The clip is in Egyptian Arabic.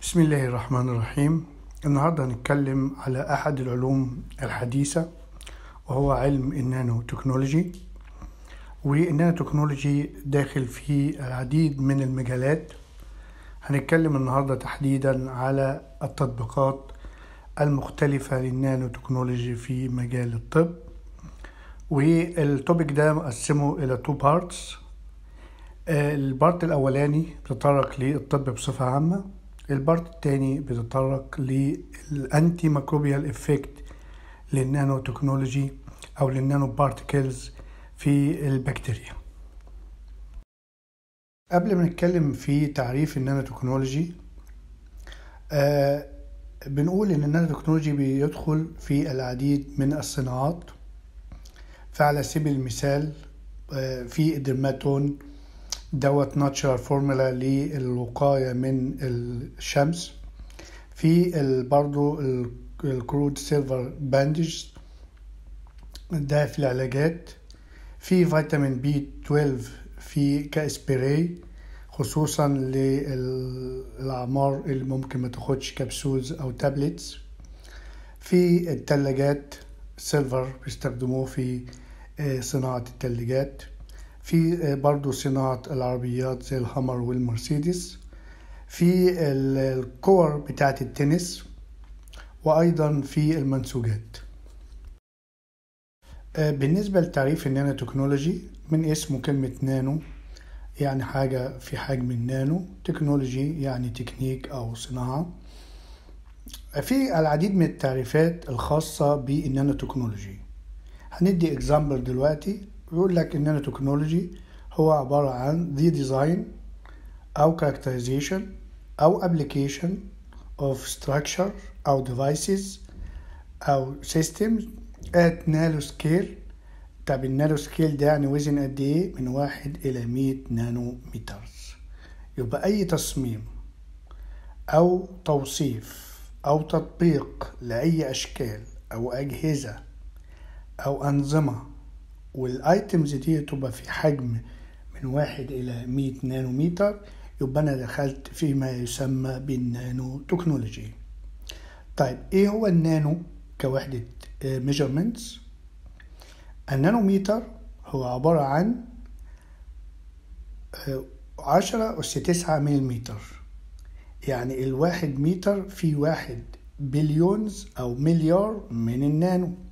بسم الله الرحمن الرحيم النهاردة هنتكلم على أحد العلوم الحديثة وهو علم النانو تكنولوجي والنانو تكنولوجي داخل في العديد من المجالات هنتكلم النهاردة تحديدا على التطبيقات المختلفة للنانو تكنولوجي في مجال الطب والتوبيك ده مقسمه إلى تو بارتس البارت الأولاني بيتطرق للطب بصفة عامة البارت التاني بيتطرق للأنتي ميكروبيال إفكت للنانو تكنولوجي أو للنانو بارتكلز في البكتيريا قبل ما نتكلم في تعريف النانو تكنولوجي آه بنقول ان النانو تكنولوجي بيدخل في العديد من الصناعات فعلى سبيل المثال آه في الدرماتون دوت ناتشرال فورمولا للوقاية من الشمس في برضو الكرود سيلفر باندج ده في العلاجات في فيتامين بي 12 في كاسبراي خصوصا للأعمار اللي ممكن ما تاخدش كبسولز أو تابلتس في التلاجات سيلفر بيستخدموه في صناعة التلاجات في برضو صناعة العربيات زي الهامر والمرسيدس في الكور بتاعة التنس وأيضا في المنسوجات بالنسبة لتعريف النانو تكنولوجي من اسمه كلمة نانو يعني حاجة في حجم النانو تكنولوجي يعني تكنيك أو صناعة في العديد من التعريفات الخاصة بالنانو تكنولوجي هندي اكزامبل دلوقتي بيقول لك النانو تكنولوجي هو عبارة عن the design أو characterization أو application of structure أو devices أو systems at nano scale طب النانو سكيل ده يعني وزن قد ايه من واحد إلى مية نانو مترز يبقى أي تصميم أو توصيف أو تطبيق لأي أشكال أو أجهزة أو أنظمة والايتمز دي تبقى في حجم من واحد الى مية نانومتر يبقى انا دخلت فيما يسمى بالنانو تكنولوجي طيب ايه هو النانو كوحدة ميجرمنتس النانومتر هو عبارة عن عشرة أس تسعة مليمتر يعني الواحد متر في واحد بليونز أو مليار من النانو